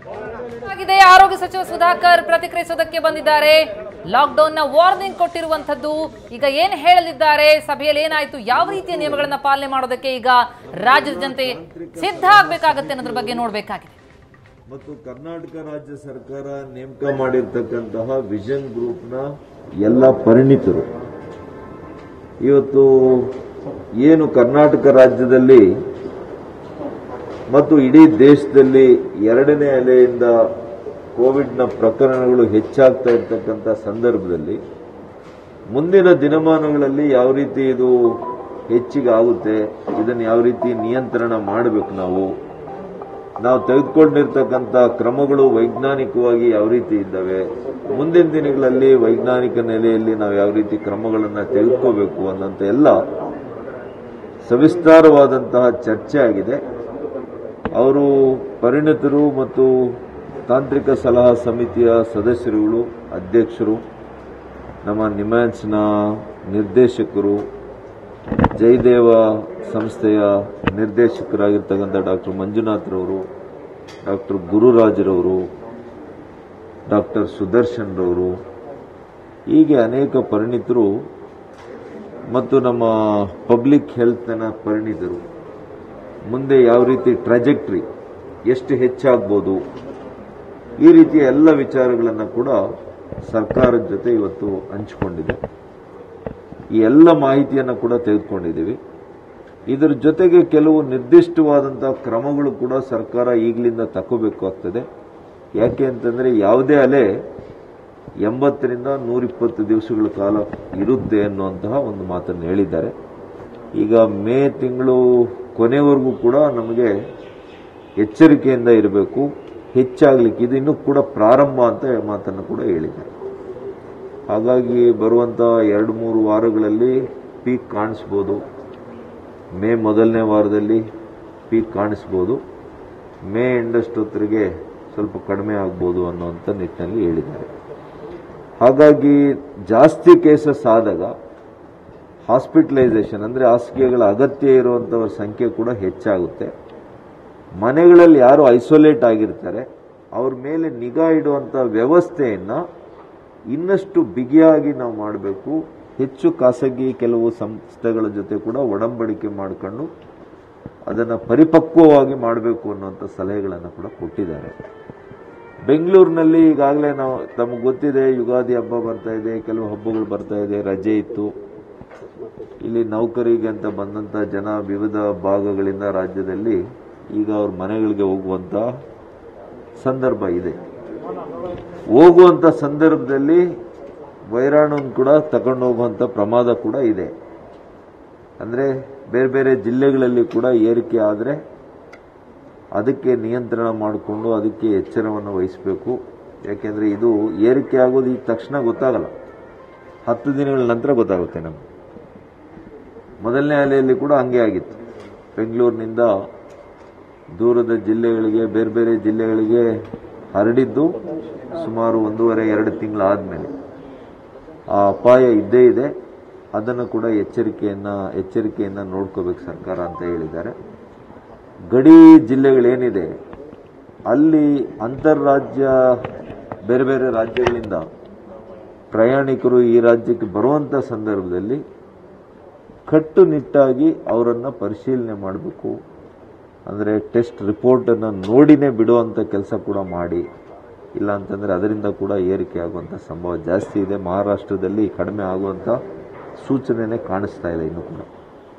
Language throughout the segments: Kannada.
ಆಗಿದೆ ಆರೋಗ್ಯ ಸಚಿವ ಸುಧಾಕರ್ ಪ್ರತಿಕ್ರಿಯಿಸೋದಕ್ಕೆ ಬಂದಿದ್ದಾರೆ ಲಾಕ್ಡೌನ್ ನ ವಾರ್ನಿಂಗ್ ಕೊಟ್ಟಿರುವಂತದ್ದು ಈಗ ಏನ್ ಹೇಳಲಿದ್ದಾರೆ ಸಭೆಯಲ್ಲಿ ಏನಾಯ್ತು ಯಾವ ರೀತಿಯ ನಿಯಮಗಳನ್ನ ಪಾಲನೆ ಮಾಡೋದಕ್ಕೆ ಈಗ ರಾಜ್ಯದ ಜನತೆ ಸಿದ್ಧ ಆಗ್ಬೇಕಾಗತ್ತೆ ಅನ್ನೋದ್ರ ಬಗ್ಗೆ ನೋಡ್ಬೇಕಾಗಿದೆ ಮತ್ತು ಕರ್ನಾಟಕ ರಾಜ್ಯ ಸರ್ಕಾರ ನೇಮಕ ಮಾಡಿರ್ತಕ್ಕಂತಹ ವಿಷನ್ ಗ್ರೂಪ್ನ ಎಲ್ಲ ಪರಿಣಿತರು ಇವತ್ತು ಏನು ಕರ್ನಾಟಕ ರಾಜ್ಯದಲ್ಲಿ ಮತ್ತು ಇಡೀ ದೇಶದಲ್ಲಿ ಎರಡನೇ ಅಲೆಯಿಂದ ಕೋವಿಡ್ನ ಪ್ರಕರಣಗಳು ಹೆಚ್ಚಾಗ್ತಾ ಇರ್ತಕ್ಕಂಥ ಸಂದರ್ಭದಲ್ಲಿ ಮುಂದಿನ ದಿನಮಾನಗಳಲ್ಲಿ ಯಾವ ರೀತಿ ಇದು ಹೆಚ್ಚಿಗೆ ಆಗುತ್ತೆ ಇದನ್ನು ಯಾವ ರೀತಿ ನಿಯಂತ್ರಣ ಮಾಡಬೇಕು ನಾವು ನಾವು ತೆಗೆದುಕೊಂಡಿರ್ತಕ್ಕಂಥ ಕ್ರಮಗಳು ವೈಜ್ಞಾನಿಕವಾಗಿ ಯಾವ ರೀತಿ ಇದ್ದಾವೆ ಮುಂದಿನ ದಿನಗಳಲ್ಲಿ ವೈಜ್ಞಾನಿಕ ನೆಲೆಯಲ್ಲಿ ನಾವು ಯಾವ ರೀತಿ ಕ್ರಮಗಳನ್ನು ತೆಗೆದುಕೋಬೇಕು ಅನ್ನೋಂಥ ಎಲ್ಲ ಸವಿಸ್ತಾರವಾದಂತಹ ಚರ್ಚೆ ಆಗಿದೆ ಅವರು ಪರಿಣಿತರು ಮತ್ತು ತಾಂತ್ರಿಕ ಸಲಹಾ ಸಮಿತಿಯ ಸದಸ್ಯರುಗಳು ಅಧ್ಯಕ್ಷರು ನಮ್ಮ ನಿಮ್ಯಾನ್ಸ್ನ ನಿರ್ದೇಶಕರು ಜಯದೇವ ಸಂಸ್ಥೆಯ ನಿರ್ದೇಶಕರಾಗಿರ್ತಕ್ಕಂಥ ಡಾಕ್ಟರ್ ಮಂಜುನಾಥ್ರವರು ಡಾಕ್ಟರ್ ಗುರುರಾಜ್ರವರು ಡಾಕ್ಟರ್ ಸುದರ್ಶನ್ ರವರು ಹೀಗೆ ಅನೇಕ ಪರಿಣಿತರು ಮತ್ತು ನಮ್ಮ ಪಬ್ಲಿಕ್ ಹೆಲ್ತ್ನ ಪರಿಣಿತರು ಮುಂದೆ ಯಾವ ರೀತಿ ಟ್ರಾಜೆಕ್ಟ್ರಿ ಎಷ್ಟು ಹೆಚ್ಚಾಗ್ಬೋದು ಈ ರೀತಿಯ ಎಲ್ಲ ವಿಚಾರಗಳನ್ನು ಕೂಡ ಸರ್ಕಾರದ ಜೊತೆ ಇವತ್ತು ಹಂಚಿಕೊಂಡಿದೆ ಈ ಎಲ್ಲ ಮಾಹಿತಿಯನ್ನು ಕೂಡ ತೆಗೆದುಕೊಂಡಿದ್ದೀವಿ ಇದರ ಜೊತೆಗೆ ಕೆಲವು ನಿರ್ದಿಷ್ಟವಾದಂತಹ ಕ್ರಮಗಳು ಕೂಡ ಸರ್ಕಾರ ಈಗಲಿಂದ ತಗೋಬೇಕಾಗ್ತದೆ ಯಾಕೆ ಅಂತಂದ್ರೆ ಯಾವುದೇ ಅಲೆ ಎಂಬತ್ತರಿಂದ ನೂರಿಪ್ಪತ್ತು ದಿವಸಗಳ ಕಾಲ ಇರುತ್ತೆ ಅನ್ನುವಂತಹ ಒಂದು ಮಾತನ್ನು ಹೇಳಿದ್ದಾರೆ ಈಗ ಮೇ ತಿಂಗಳು ಕೊನೆವರೆಗೂ ಕೂಡ ನಮಗೆ ಎಚ್ಚರಿಕೆಯಿಂದ ಇರಬೇಕು ಹೆಚ್ಚಾಗಲಿಕ್ಕೆ ಇದು ಇನ್ನೂ ಕೂಡ ಪ್ರಾರಂಭ ಅಂತ ಮಾತನ್ನು ಕೂಡ ಹೇಳಿದ್ದಾರೆ ಹಾಗಾಗಿ ಬರುವಂಥ ಎರಡು ಮೂರು ವಾರಗಳಲ್ಲಿ ಪೀಕ್ ಕಾಣಿಸ್ಬೋದು ಮೇ ಮೊದಲನೇ ವಾರದಲ್ಲಿ ಪೀಕ್ ಕಾಣಿಸ್ಬೋದು ಮೇ ಎಂಡಷ್ಟೊತ್ತರಿಗೆ ಸ್ವಲ್ಪ ಕಡಿಮೆ ಆಗ್ಬೋದು ಅನ್ನುವಂಥ ನಿಟ್ಟಿನಲ್ಲಿ ಹೇಳಿದ್ದಾರೆ ಹಾಗಾಗಿ ಜಾಸ್ತಿ ಕೇಸಸ್ ಆದಾಗ ಹಾಸ್ಪಿಟಲೈಸೇಷನ್ ಅಂದರೆ ಹಾಸಿಗೆಗಳ ಅಗತ್ಯ ಇರುವಂಥವ್ರ ಸಂಖ್ಯೆ ಕೂಡ ಹೆಚ್ಚಾಗುತ್ತೆ ಮನೆಗಳಲ್ಲಿ ಯಾರು ಐಸೋಲೇಟ್ ಆಗಿರ್ತಾರೆ ಅವ್ರ ಮೇಲೆ ನಿಗಾ ಇಡುವಂಥ ವ್ಯವಸ್ಥೆಯನ್ನು ಇನ್ನಷ್ಟು ಬಿಗಿಯಾಗಿ ನಾವು ಮಾಡಬೇಕು ಹೆಚ್ಚು ಖಾಸಗಿ ಕೆಲವು ಸಂಸ್ಥೆಗಳ ಜೊತೆ ಕೂಡ ಒಡಂಬಡಿಕೆ ಮಾಡಿಕೊಂಡು ಅದನ್ನು ಪರಿಪಕ್ವವಾಗಿ ಮಾಡಬೇಕು ಅನ್ನುವಂಥ ಸಲಹೆಗಳನ್ನು ಕೂಡ ಕೊಟ್ಟಿದ್ದಾರೆ ಬೆಂಗಳೂರಿನಲ್ಲಿ ಈಗಾಗಲೇ ನಾವು ತಮಗೆ ಗೊತ್ತಿದೆ ಯುಗಾದಿ ಹಬ್ಬ ಬರ್ತಾ ಇದೆ ಕೆಲವು ಹಬ್ಬಗಳು ಬರ್ತಾ ಇದೆ ರಜೆ ಇತ್ತು ಇಲ್ಲಿ ನೌಕರಿಗೆ ಅಂತ ಬಂದಂಥ ಜನ ವಿವಿಧ ಭಾಗಗಳಿಂದ ರಾಜ್ಯದಲ್ಲಿ ಈಗ ಅವ್ರ ಮನೆಗಳಿಗೆ ಹೋಗುವಂತ ಸಂದರ್ಭ ಇದೆ ಹೋಗುವಂತ ಸಂದರ್ಭದಲ್ಲಿ ವೈರಾಣುವನ್ನು ಕೂಡ ತಗೊಂಡು ಹೋಗುವಂತ ಪ್ರಮಾದ ಕೂಡ ಇದೆ ಅಂದ್ರೆ ಬೇರೆ ಬೇರೆ ಜಿಲ್ಲೆಗಳಲ್ಲಿ ಕೂಡ ಏರಿಕೆ ಆದರೆ ಅದಕ್ಕೆ ನಿಯಂತ್ರಣ ಮಾಡಿಕೊಂಡು ಅದಕ್ಕೆ ಎಚ್ಚರವನ್ನು ವಹಿಸಬೇಕು ಯಾಕೆಂದ್ರೆ ಇದು ಏರಿಕೆ ಆಗೋದು ಈಗ ತಕ್ಷಣ ಗೊತ್ತಾಗಲ್ಲ ಹತ್ತು ದಿನಗಳ ನಂತರ ಗೊತ್ತಾಗುತ್ತೆ ನಮ್ಗೆ ಮೊದಲನೇ ಅಲೆಯಲ್ಲಿ ಕೂಡ ಹಂಗೆ ಆಗಿತ್ತು ಬೆಂಗಳೂರಿನಿಂದ ದೂರದ ಜಿಲ್ಲೆಗಳಿಗೆ ಬೇರೆ ಬೇರೆ ಜಿಲ್ಲೆಗಳಿಗೆ ಹರಡಿದ್ದು ಸುಮಾರು ಒಂದೂವರೆ ಎರಡು ತಿಂಗಳಾದ್ಮೇಲೆ ಆ ಅಪಾಯ ಇದ್ದೇ ಇದೆ ಅದನ್ನು ಕೂಡ ಎಚ್ಚರಿಕೆಯನ್ನ ಎಚ್ಚರಿಕೆಯನ್ನ ನೋಡ್ಕೋಬೇಕು ಸರ್ಕಾರ ಅಂತ ಹೇಳಿದ್ದಾರೆ ಗಡಿ ಜಿಲ್ಲೆಗಳೇನಿದೆ ಅಲ್ಲಿ ಅಂತಾರಾಜ್ಯ ಬೇರೆ ಬೇರೆ ರಾಜ್ಯಗಳಿಂದ ಪ್ರಯಾಣಿಕರು ಈ ರಾಜ್ಯಕ್ಕೆ ಬರುವಂತ ಸಂದರ್ಭದಲ್ಲಿ ಕಟ್ಟುನಿಟ್ಟಾಗಿ ಅವರನ್ನು ಪರಿಶೀಲನೆ ಮಾಡಬೇಕು ಅಂದರೆ ಟೆಸ್ಟ್ ರಿಪೋರ್ಟನ್ನು ನೋಡಿನೇ ಬಿಡುವಂಥ ಕೆಲಸ ಕೂಡ ಮಾಡಿ ಇಲ್ಲ ಅಂತಂದರೆ ಅದರಿಂದ ಕೂಡ ಏರಿಕೆ ಆಗುವಂಥ ಸಂಭವ ಜಾಸ್ತಿ ಇದೆ ಮಹಾರಾಷ್ಟ್ರದಲ್ಲಿ ಕಡಿಮೆ ಆಗುವಂಥ ಸೂಚನೆನೇ ಕಾಣಿಸ್ತಾ ಇದೆ ಇನ್ನೂ ಕೂಡ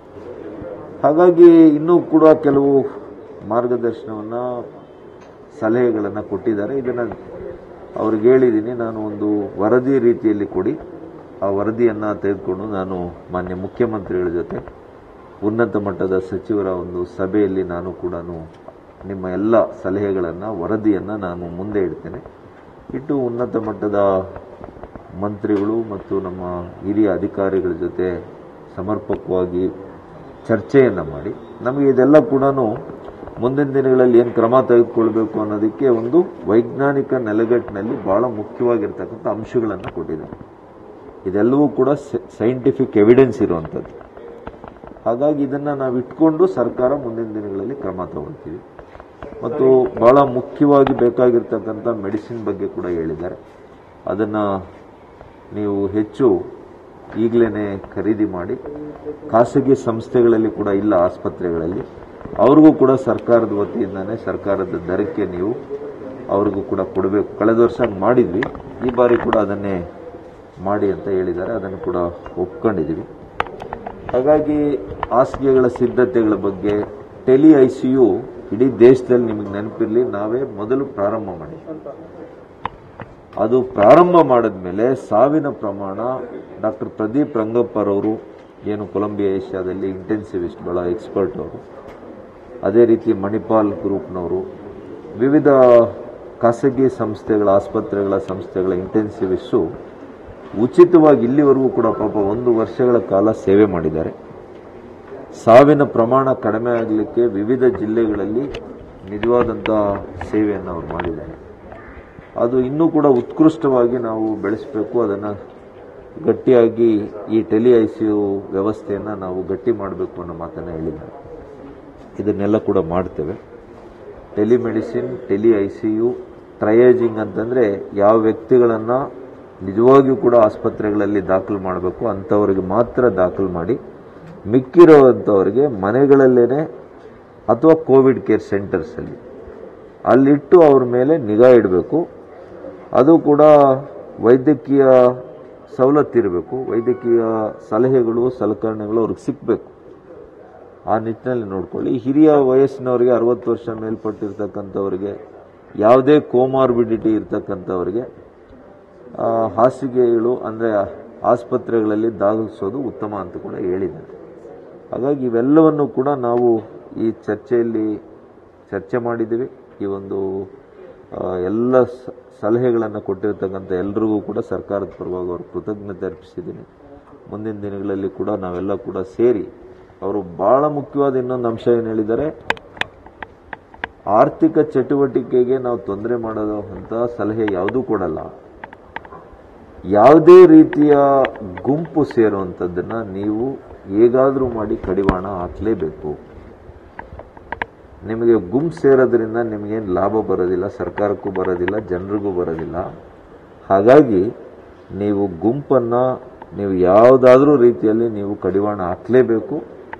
ಹಾಗಾಗಿ ಇನ್ನೂ ಕೂಡ ಕೆಲವು ಮಾರ್ಗದರ್ಶನವನ್ನು ಸಲಹೆಗಳನ್ನು ಕೊಟ್ಟಿದ್ದಾರೆ ಇದನ್ನು ಅವ್ರಿಗೆ ಹೇಳಿದ್ದೀನಿ ನಾನು ಒಂದು ವರದಿ ರೀತಿಯಲ್ಲಿ ಕೊಡಿ ಆ ವರದಿಯನ್ನು ತೆಗೆದುಕೊಂಡು ನಾನು ಮಾನ್ಯ ಮುಖ್ಯಮಂತ್ರಿಗಳ ಜೊತೆ ಉನ್ನತ ಮಟ್ಟದ ಸಚಿವರ ಒಂದು ಸಭೆಯಲ್ಲಿ ನಾನು ಕೂಡ ನಿಮ್ಮ ಎಲ್ಲ ಸಲಹೆಗಳನ್ನು ವರದಿಯನ್ನು ನಾನು ಮುಂದೆ ಇಡ್ತೇನೆ ಇಟ್ಟು ಉನ್ನತ ಮಟ್ಟದ ಮಂತ್ರಿಗಳು ಮತ್ತು ನಮ್ಮ ಹಿರಿಯ ಅಧಿಕಾರಿಗಳ ಜೊತೆ ಸಮರ್ಪಕವಾಗಿ ಚರ್ಚೆಯನ್ನು ಮಾಡಿ ನಮಗೆ ಇದೆಲ್ಲ ಕೂಡ ಮುಂದಿನ ದಿನಗಳಲ್ಲಿ ಏನು ಕ್ರಮ ತೆಗೆದುಕೊಳ್ಬೇಕು ಅನ್ನೋದಕ್ಕೆ ಒಂದು ವೈಜ್ಞಾನಿಕ ನೆಲೆಗಟ್ಟಿನಲ್ಲಿ ಬಹಳ ಮುಖ್ಯವಾಗಿರ್ತಕ್ಕಂಥ ಅಂಶಗಳನ್ನು ಕೊಟ್ಟಿದ್ದಾರೆ ಇದೆಲ್ಲವೂ ಕೂಡ ಸೈಂಟಿಫಿಕ್ ಎವಿಡೆನ್ಸ್ ಇರುವಂಥದ್ದು ಹಾಗಾಗಿ ಇದನ್ನು ನಾವು ಇಟ್ಕೊಂಡು ಸರ್ಕಾರ ಮುಂದಿನ ದಿನಗಳಲ್ಲಿ ಕ್ರಮ ತಗೊಳ್ತೀವಿ ಮತ್ತು ಬಹಳ ಮುಖ್ಯವಾಗಿ ಬೇಕಾಗಿರ್ತಕ್ಕಂಥ ಮೆಡಿಸಿನ್ ಬಗ್ಗೆ ಕೂಡ ಹೇಳಿದ್ದಾರೆ ಅದನ್ನು ನೀವು ಹೆಚ್ಚು ಈಗಲೇ ಖರೀದಿ ಮಾಡಿ ಖಾಸಗಿ ಸಂಸ್ಥೆಗಳಲ್ಲಿ ಕೂಡ ಇಲ್ಲ ಆಸ್ಪತ್ರೆಗಳಲ್ಲಿ ಅವ್ರಿಗೂ ಕೂಡ ಸರ್ಕಾರದ ವತಿಯಿಂದನೇ ಸರ್ಕಾರದ ದರಕ್ಕೆ ನೀವು ಅವ್ರಿಗೂ ಕೂಡ ಕೊಡಬೇಕು ಕಳೆದ ವರ್ಷ ಹಂಗ್ ಮಾಡಿದ್ವಿ ಈ ಬಾರಿ ಕೂಡ ಅದನ್ನೇ ಮಾಡಿ ಅಂತ ಹೇಳಿದ್ದಾರೆ ಅದನ್ನು ಕೂಡ ಒಪ್ಕೊಂಡಿದ್ದೀವಿ ಹಾಗಾಗಿ ಹಾಸಿಗೆಗಳ ಸಿದ್ಧತೆಗಳ ಬಗ್ಗೆ ಟೆಲಿ ಐ ಸಿ ಯು ಇಡೀ ದೇಶದಲ್ಲಿ ನಿಮಗೆ ನೆನಪಿರಲಿ ನಾವೇ ಮೊದಲು ಪ್ರಾರಂಭ ಮಾಡಿ ಅದು ಪ್ರಾರಂಭ ಮಾಡಿದ್ಮೇಲೆ ಸಾವಿನ ಪ್ರಮಾಣ ಡಾಕ್ಟರ್ ಪ್ರದೀಪ್ ರಂಗಪ್ಪರವರು ಏನು ಕೊಲಂಬಿಯಾ ಏಷ್ಯಾದಲ್ಲಿ ಇಂಟೆನ್ಸಿವಿಸ್ಟ್ ಬಹಳ ಎಕ್ಸ್ಪರ್ಟ್ ಅವರು ಅದೇ ರೀತಿ ಮಣಿಪಾಲ್ ಗ್ರೂಪ್ನವರು ವಿವಿಧ ಖಾಸಗಿ ಸಂಸ್ಥೆಗಳ ಆಸ್ಪತ್ರೆಗಳ ಸಂಸ್ಥೆಗಳ ಇಂಟೆನ್ಸಿವಿಸ್ಟು ಉಚಿತವಾಗಿ ಇಲ್ಲಿವರೆಗೂ ಕೂಡ ಪಾಪ ಒಂದು ವರ್ಷಗಳ ಕಾಲ ಸೇವೆ ಮಾಡಿದ್ದಾರೆ ಸಾವಿನ ಪ್ರಮಾಣ ಕಡಿಮೆ ಆಗಲಿಕ್ಕೆ ವಿವಿಧ ಜಿಲ್ಲೆಗಳಲ್ಲಿ ನಿಜವಾದಂಥ ಸೇವೆಯನ್ನು ಅವರು ಮಾಡಿದ್ದಾರೆ ಅದು ಇನ್ನೂ ಕೂಡ ಉತ್ಕೃಷ್ಟವಾಗಿ ನಾವು ಬೆಳೆಸಬೇಕು ಅದನ್ನು ಗಟ್ಟಿಯಾಗಿ ಈ ಟೆಲಿ ಐ ಸಿ ಯು ವ್ಯವಸ್ಥೆಯನ್ನು ನಾವು ಗಟ್ಟಿ ಮಾಡಬೇಕು ಅನ್ನೋ ಮಾತನ್ನು ಹೇಳಿದ್ದಾರೆ ಇದನ್ನೆಲ್ಲ ಕೂಡ ಮಾಡ್ತೇವೆ telemedicine tele I C U triaging ಅಂತಂದರೆ ಯಾವ ವ್ಯಕ್ತಿಗಳನ್ನು ನಿಜವಾಗಿಯೂ ಕೂಡ ಆಸ್ಪತ್ರೆಗಳಲ್ಲಿ ದಾಖಲು ಮಾಡಬೇಕು ಅಂಥವರಿಗೆ ಮಾತ್ರ ದಾಖಲು ಮಾಡಿ ಮಿಕ್ಕಿರೋವಂಥವರಿಗೆ ಮನೆಗಳಲ್ಲೇ ಅಥವಾ ಕೋವಿಡ್ ಕೇರ್ ಸೆಂಟರ್ಸಲ್ಲಿ ಅಲ್ಲಿಟ್ಟು ಅವ್ರ ಮೇಲೆ ನಿಗಾ ಇಡಬೇಕು ಅದು ಕೂಡ ವೈದ್ಯಕೀಯ ಸವಲತ್ತಿರಬೇಕು ವೈದ್ಯಕೀಯ ಸಲಹೆಗಳು ಸಲಕರಣೆಗಳು ಅವ್ರಿಗೆ ಸಿಕ್ಕಬೇಕು ಆ ನಿಟ್ಟಿನಲ್ಲಿ ನೋಡ್ಕೊಳ್ಳಿ ಹಿರಿಯ ವಯಸ್ಸಿನವರಿಗೆ ಅರವತ್ತು ವರ್ಷ ಮೇಲ್ಪಟ್ಟಿರ್ತಕ್ಕಂಥವ್ರಿಗೆ ಯಾವುದೇ ಕೋಮಾರ್ಬಿಡಿಟಿ ಇರ್ತಕ್ಕಂಥವ್ರಿಗೆ ಆ, ಹಾಸಿಗೆಗಳು ಅಂದರೆ ಆಸ್ಪತ್ರೆಗಳಲ್ಲಿ ದಾಖಲಿಸೋದು ಉತ್ತಮ ಅಂತ ಕೂಡ ಹೇಳಿದ್ದಾರೆ ಹಾಗಾಗಿ ಇವೆಲ್ಲವನ್ನು ಕೂಡ ನಾವು ಈ ಚರ್ಚೆಯಲ್ಲಿ ಚರ್ಚೆ ಮಾಡಿದ್ದೀವಿ ಈ ಒಂದು ಆ, ಎಲ್ಲ ಸ- ಸಲಹೆಗಳನ್ನು ಕೊಟ್ಟಿರ್ತಕ್ಕಂಥ ಎಲ್ರಿಗೂ ಕೂಡ ಸರ್ಕಾರದ ಪರವಾಗಿ ಅವರು ಕೃತಜ್ಞತೆ ಅರ್ಪಿಸಿದ್ದೀನಿ ಮುಂದಿನ ದಿನಗಳಲ್ಲಿ ಕೂಡ ನಾವೆಲ್ಲ ಕೂಡ ಸೇರಿ ಅವರು ಬಹಳ ಮುಖ್ಯವಾದ ಇನ್ನೊಂದು ಅಂಶ ಏನು ಹೇಳಿದ್ದಾರೆ ಆರ್ಥಿಕ ಚಟುವಟಿಕೆಗೆ ನಾವು ತೊಂದರೆ ಮಾಡೋದು ಅಂತ ಸಲಹೆ ಯಾವುದೂ ಕೊಡಲ್ಲ ಯಾವುದೇ ರೀತಿಯ ಗುಂಪು ಸೇರುವಂಥದ್ದನ್ನ ನೀವು ಹೇಗಾದರೂ ಮಾಡಿ ಕಡಿವಾಣ ಹಾಕಲೇಬೇಕು ನಿಮಗೆ ಗುಂಪು ಸೇರೋದ್ರಿಂದ ನಿಮಗೇನು ಲಾಭ ಬರೋದಿಲ್ಲ ಸರ್ಕಾರಕ್ಕೂ ಬರೋದಿಲ್ಲ ಜನರಿಗೂ ಬರೋದಿಲ್ಲ ಹಾಗಾಗಿ ನೀವು ಗುಂಪನ್ನು ನೀವು ಯಾವುದಾದ್ರೂ ರೀತಿಯಲ್ಲಿ ನೀವು ಕಡಿವಾಣ ಹಾಕಲೇಬೇಕು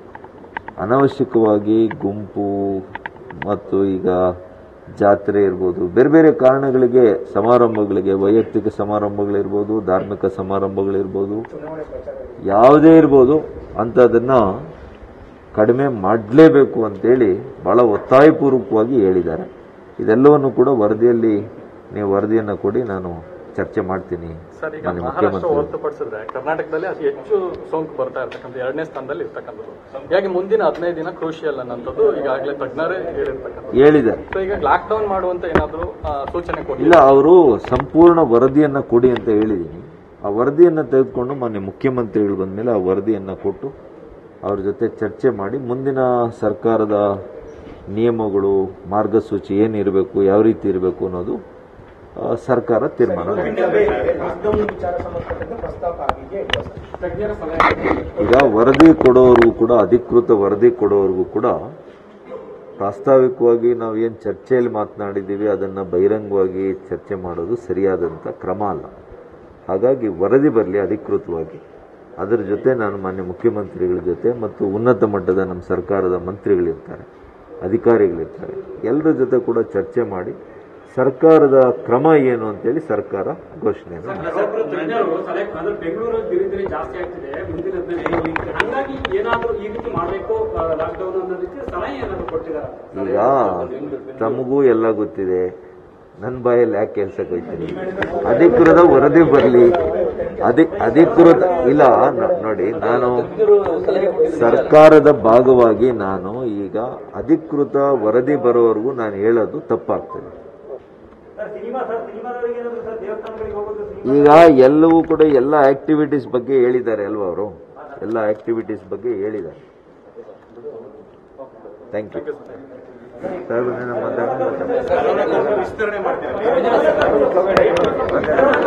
ಅನವಶ್ಯಕವಾಗಿ ಗುಂಪು ಮತ್ತು ಈಗ ಜಾತ್ರೆ ಇರ್ಬೋದು ಬೇರೆ ಬೇರೆ ಕಾರಣಗಳಿಗೆ ಸಮಾರಂಭಗಳಿಗೆ ವೈಯಕ್ತಿಕ ಸಮಾರಂಭಗಳಿರ್ಬೋದು ಧಾರ್ಮಿಕ ಸಮಾರಂಭಗಳಿರ್ಬೋದು ಯಾವುದೇ ಇರ್ಬೋದು ಅಂಥದನ್ನ ಕಡಿಮೆ ಮಾಡಲೇಬೇಕು ಅಂತೇಳಿ ಬಹಳ ಒತ್ತಾಯಪೂರ್ವಕವಾಗಿ ಹೇಳಿದ್ದಾರೆ ಇದೆಲ್ಲವನ್ನು ಕೂಡ ವರದಿಯಲ್ಲಿ ನೀವು ವರದಿಯನ್ನು ಕೊಡಿ ನಾನು ಚರ್ಚೆ ಮಾಡ್ತೀನಿ ಸರ್ ಈಗ ಮಾನ್ಯ ಮಹಾರಾಷ್ಟ್ರ ಮುಖ್ಯಮಂತ್ರಿ ಹೊರತುಪಡಿಸಿದ್ರೆ ಕರ್ನಾಟಕದಲ್ಲಿ ಅತಿ ಹೆಚ್ಚು ಸೋಂಕು ಬರ್ತಾ ಇರ್ತಕ್ಕಂಥ ಎರಡನೇ ಸ್ಥಾನದಲ್ಲಿ ಇರ್ತಕ್ಕಂಥದ್ದು ಹೀಗಾಗಿ ಮುಂದಿನ ಹದಿನೈದು ದಿನ ಕ್ರೂಷಿಯಲ್ ಅನ್ನೋಂಥದ್ದು ಈಗಾಗಲೇ ತಜ್ಞರೇ ಹೇಳಿರ್ತಕ್ಕಂಥದ್ದು ಹೇಳಿದ್ದಾರೆ ಸೊ ಈಗ ಲಾಕ್ ಡೌನ್ ಮಾಡುವಂತ ಏನಾದ್ರು ಆ, ಸೂಚನೆ ಕೊಡಿ ಇಲ್ಲ ಅವರು ಸಂಪೂರ್ಣ ವರದಿಯನ್ನ ಕೊಡಿ ಅಂತ ಹೇಳಿದ್ದೀನಿ ಆ ವರದಿಯನ್ನ ತೆಗೆದುಕೊಂಡು ಮಾನ್ಯ ಮುಖ್ಯಮಂತ್ರಿಗಳು ಬಂದ್ಮೇಲೆ ಆ ವರದಿಯನ್ನ ಕೊಟ್ಟು ಅವ್ರ ಜೊತೆ ಚರ್ಚೆ ಮಾಡಿ ಮುಂದಿನ ಸರ್ಕಾರದ ನಿಯಮಗಳು ಮಾರ್ಗಸೂಚಿ ಏನಿರಬೇಕು ಯಾವ ರೀತಿ ಇರಬೇಕು ಅನ್ನೋದು ಆ, ಸರ್ಕಾರ ತೀರ್ಮಾನ ಮಾಡುತ್ತೆ. ಲಾಕ್ಡೌನ್ ವಿಚಾರ ಸಂಬಂಧಪಟ್ಟಂತೆ ಪ್ರಸ್ತಾಪ ಆಗಿದೆ ಇಲ್ವಾ ಸರ್? ತಜ್ಞರ ಸಲಹೆ ಈಗ ವರದಿ ಕೊಡೋವರೆಗೂ ಕೂಡ ಅಧಿಕೃತ ವರದಿ ಕೊಡೋವರೆಗೂ ಕೂಡ ಪ್ರಾಸ್ತಾವಿಕವಾಗಿ ನಾವು ಏನು ಚರ್ಚೆಯಲ್ಲಿ ಮಾತನಾಡಿದ್ದೀವಿ ಅದನ್ನು ಬಹಿರಂಗವಾಗಿ ಚರ್ಚೆ ಮಾಡೋದು ಸರಿಯಾದಂಥ ಕ್ರಮ ಅಲ್ಲ ಹಾಗಾಗಿ ವರದಿ ಬರಲಿ ಅಧಿಕೃತವಾಗಿ ಅದರ ಜೊತೆ ನಾನು ಮಾನ್ಯ ಮುಖ್ಯಮಂತ್ರಿಗಳ ಜೊತೆ ಮತ್ತು ಉನ್ನತ ಮಟ್ಟದ ನಮ್ಮ ಸರ್ಕಾರದ ಮಂತ್ರಿಗಳಿರ್ತಾರೆ ಅಧಿಕಾರಿಗಳಿರ್ತಾರೆ ಎಲ್ಲರ ಜೊತೆ ಕೂಡ ಚರ್ಚೆ ಮಾಡಿ ಸರ್ಕಾರದ ಕ್ರಮ ಏನು ಅಂತೇಳಿ ಸರ್ಕಾರ ಘೋಷಣೆಯನ್ನು ಮಾಡಿದೆ. ಒಬ್ರು ತಜ್ಞರು ಸಲಹೆ ಅಂದ್ರೆ ಬೆಂಗಳೂರು ದಿನ ದಿನ ಜಾಸ್ತಿ ಆಗ್ತಿದೆ ಮುಂದಿನ ದಿನ ಹಂಗಾಗಿ ಏನಾದ್ರೂ ಈ ರೀತಿ ಮಾಡಬೇಕು ಲಾಕ್ಡೌನ್ ಅನ್ನೋದಕ್ಕೆ ಸಲಹೆ ಏನಾದ್ರು ಕೊಟ್ಟಿದ್ದಾರೆ ಈಗ ತಮಗೂ ಎಲ್ಲ ಗೊತ್ತಿದೆ ನನ್ನ ಬಾಯಲ್ಲಿ ಯಾಕೆ ಕೆಲ್ಸಕ್ಕೆ ಹೋಯ್ತೀನಿ ಅಧಿಕೃತ ವರದಿ ಬರಲಿ ಅಧಿ ಅಧಿಕೃತ ಇಲ್ಲ ನ- ನೋಡಿ ನಾನು ಸರ್ಕಾರದ ಭಾಗವಾಗಿ ನಾನು ಈಗ ಅಧಿಕೃತ ವರದಿ ಬರೋವರೆಗೂ ನಾನು ಹೇಳೋದು ತಪ್ಪಾಗ್ತದೆ ಈಗ ಎಲ್ಲವೂ ಕೂಡ ಎಲ್ಲ ಆಕ್ಟಿವಿಟೀಸ್ ಬಗ್ಗೆ ಹೇಳಿದ್ದಾರೆ ಅಲ್ವಾ ಅವರು ಎಲ್ಲ ಆಕ್ಟಿವಿಟೀಸ್ ಬಗ್ಗೆ ಹೇಳಿದ್ದಾರೆ ಥ್ಯಾಂಕ್ ಯು ಸಾಹೇಬ್ರನ್ನ ಮಾತಾಡೋಣ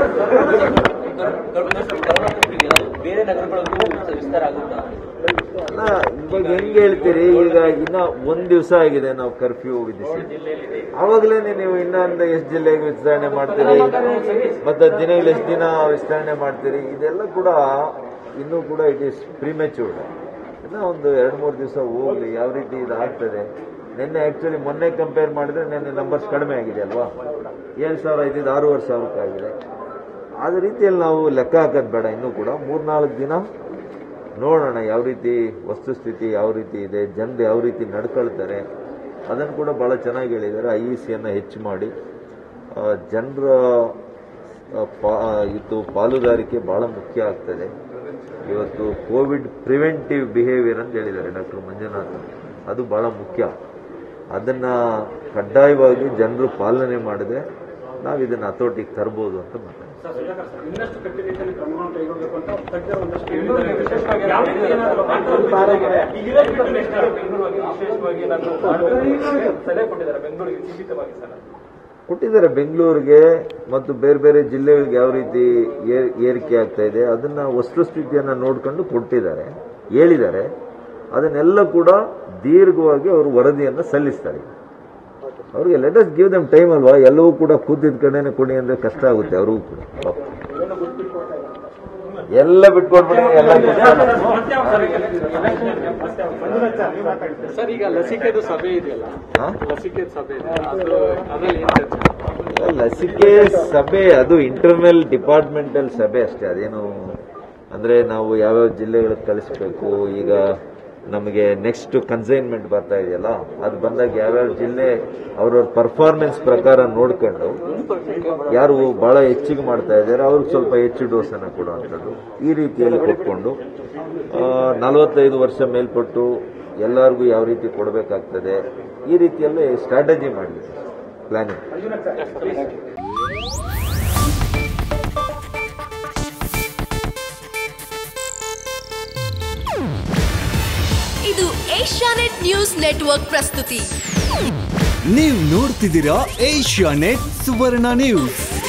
ಬೇರೆ ನಗರಗಳಿಗೂ ವಿಸ್ತಾರ ಆಗುತ್ತಾ ಅಲ್ಲ ಇವಾಗ ಹೆಂಗ್ ಹೇಳ್ತೀರಿ ಈಗ ಇನ್ನ ಒಂದ್ ದಿವಸ ಆಗಿದೆ ನಾವು ಕರ್ಫ್ಯೂ ವಿಧಿಸಿ ಅವಾಗಲೇ ನೀವು ಇನ್ನೊಂದು ಎಷ್ಟು ಜಿಲ್ಲೆಗೆ ವಿಸ್ತರಣೆ ಮಾಡ್ತೀರಿ ಮತ್ತೆ ದಿನಗಳು ಎಷ್ಟು ದಿನ ವಿಸ್ತರಣೆ ಮಾಡ್ತೀರಿ ಇದೆಲ್ಲ ಕೂಡ ಇನ್ನೂ ಕೂಡ ಇಟ್ ಈಸ್ ಪ್ರಿಮೆಚೂರ್ಡ್ ಇನ್ನ ಒಂದು ಎರಡು ಮೂರು ದಿವಸ ಹೋಗ್ಲಿ ಯಾವ ರೀತಿ ಇದು ಆಗ್ತದೆ ನಿನ್ನೆ ಆಕ್ಚುಲಿ ಮೊನ್ನೆ ಕಂಪೇರ್ ಮಾಡಿದ್ರೆ ನಿನ್ನೆ ನಂಬರ್ಸ್ ಕಡಿಮೆ ಆಗಿದೆ ಅಲ್ವಾ ಏಳು ಸಾವಿರ ಇದ್ದಿದ್ದು ಆರೂವರೆ ಸಾವಿರಕ್ಕೆ ಆಗಿದೆ ಆದ ರೀತಿಯಲ್ಲಿ ನಾವು ಲೆಕ್ಕ ಹಾಕೋದು ಬೇಡ ಇನ್ನೂ ಕೂಡ ಮೂರ್ನಾಲ್ಕು ದಿನ ನೋಡೋಣ ಯಾವ ರೀತಿ ವಸ್ತುಸ್ಥಿತಿ ಯಾವ ರೀತಿ ಇದೆ ಜನರು ಯಾವ ರೀತಿ ನಡ್ಕೊಳ್ತಾರೆ ಅದನ್ನು ಕೂಡ ಬಹಳ ಚೆನ್ನಾಗಿ ಹೇಳಿದ್ದಾರೆ ಐ ಇ ಸಿಯನ್ನು ಹೆಚ್ಚು ಮಾಡಿ ಜನರ ಇದು ಪಾಲುದಾರಿಕೆ ಬಹಳ ಮುಖ್ಯ ಆಗ್ತದೆ ಇವತ್ತು ಕೋವಿಡ್ ಪ್ರಿವೆಂಟಿವ್ ಬಿಹೇವಿಯರ್ ಅಂತ ಹೇಳಿದ್ದಾರೆ ಡಾಕ್ಟರ್ ಮಂಜುನಾಥ್ ಅದು ಬಹಳ ಮುಖ್ಯ ಅದನ್ನ ಕಡ್ಡಾಯವಾಗಿ ಜನರು ಪಾಲನೆ ಮಾಡಿದ್ರೆ ನಾವು ಇದನ್ನ ಹತೋಟಿಗೆ ತರ್ಬೋದು ಅಂತ ಮಾತಾಡ್ತೀವಿ ಸರ್ ಸುಧಾಕರ್ ಸರ್ ಇನ್ನಷ್ಟು ಕಟ್ಟುನಿಟ್ಟಿನ ಕ್ರಮಗಳನ್ನು ಕೈಗೊಳ್ಳಬೇಕು ಅಂತ ತಜ್ಞರು ಒಂದಷ್ಟು ಹೇಳಿದ್ದಾರೆ. ಯಾವ ರೀತಿ ಏನಾದ್ರು ಈಗಿರೋದ್ಕಿಂತ next ಬೆಂಗಳೂರಿಗೆ ವಿಶೇಷವಾಗಿ ನಾನು ಸಲಹೆ ಕೊಟ್ಟಿದ್ದಾರೆ ಬೆಂಗಳೂರಿಗೆ ಸೀಮಿತವಾಗಿ ಸರ್ ಕೊಟ್ಟಿದ್ದಾರೆ ಬೆಂಗಳೂರಿಗೆ ಮತ್ತು ಬೇರೆ ಬೇರೆ ಜಿಲ್ಲೆಗಳಿಗೆ ಯಾವ ರೀತಿ ಏರ್- ಏರಿಕೆ ಆಗ್ತಾ ಇದೆ ಅದನ್ನ ವಸ್ತುಸ್ಥಿತಿಯನ್ನ ನೋಡ್ಕೊಂಡು ಕೊಟ್ಟಿದ್ದಾರೆ ಹೇಳಿದ್ದಾರೆ ಅದನ್ನೆಲ್ಲ ಕೂಡ ದೀರ್ಘವಾಗಿ ಅವರು ವರದಿಯನ್ನು ಸಲ್ಲಿಸ್ತಾರೆ ಅವ್ರಿಗೆ let us give them time ಅಲ್ವಾ ಎಲ್ಲವೂ ಕೂಡ ಕೂತಿದ್ ಕಡೆನೆ ಕೊಡಿ ಅಂದ್ರೆ ಕಷ್ಟ ಆಗುತ್ತೆ ಅವ್ರಿಗೂ ಕೂಡ ಪಾಪ. ಎಲ್ಲ ಬಿಟ್ಕೊಟ್ಬಿಡಿ ಎಲ್ಲ ಬಿಟ್ಕೊಟ್ಬಿಡಿ. ಮತ್ತೆ ಯಾವ ಸರ್ ಮತ್ತೆ ಯಾವ ಸರ್ ಈಗ ಲಸಿಕೆದು ಸಭೆ ಇದೆಯಲ್ಲ ಹಾ? ಲಸಿಕೆ ಸಭೆ ಇದೆ ಅದು ಅದ್ರಲ್ಲಿ ಏನ್ ಚರ್ಚೆ ಲಸಿಕೆ ಸಭೆ ಅದು ಇಂಟರ್ನಲ್ ಡಿಪಾರ್ಟ್ಮೆಂಟಲ್ ಸಭೆ ಅಷ್ಟೇ ಅದೇನು ಅಂದ್ರೆ ನಾವು ಯಾವ್ಯಾವ ಜಿಲ್ಲೆಗಳಿಗೆ ಕಳಿಸ್ಬೇಕು ಈಗ ನಮಗೆ ನೆಕ್ಸ್ಟ್ ಕನ್ಸೈನ್ಮೆಂಟ್ ಬರ್ತಾ ಇದೆಯಲ್ಲ ಅದು ಬಂದಾಗ ಯಾವ್ಯಾವ ಜಿಲ್ಲೆ ಅವ್ರವ್ರ ಪರ್ಫಾರ್ಮೆನ್ಸ್ ಪ್ರಕಾರ ನೋಡ್ಕೊಂಡು ಯಾರು ಬಹಳ ಹೆಚ್ಚಿಗೆ ಮಾಡ್ತಾ ಇದ್ದಾರೆ ಅವ್ರಿಗೆ ಸ್ವಲ್ಪ ಹೆಚ್ಚು ಡೋಸ್ ಅನ್ನ ಕೊಡುವಂಥದ್ದು ಈ ರೀತಿಯಲ್ಲಿ ಕೊಟ್ಕೊಂಡು ನಲವತ್ತೈದು ವರ್ಷ ಮೇಲ್ಪಟ್ಟು ಎಲ್ಲರಿಗೂ ಯಾವ ರೀತಿ ಕೊಡಬೇಕಾಗ್ತದೆ ಈ ರೀತಿಯಲ್ಲಿ ಸ್ಟ್ರಾಟಜಿ ಮಾಡಿದೆ ಪ್ಲಾನಿಂಗ್ ಇದು ಏಷ್ಯಾನೆಟ್ ನ್ಯೂಸ್ ನೆಟ್ವರ್ಕ್ ಪ್ರಸ್ತುತಿ ನೀವು ನೋಡ್ತಿದ್ದೀರಾ ಏಷ್ಯಾ ನೆಟ್ ಸುವರ್ಣ ನ್ಯೂಸ್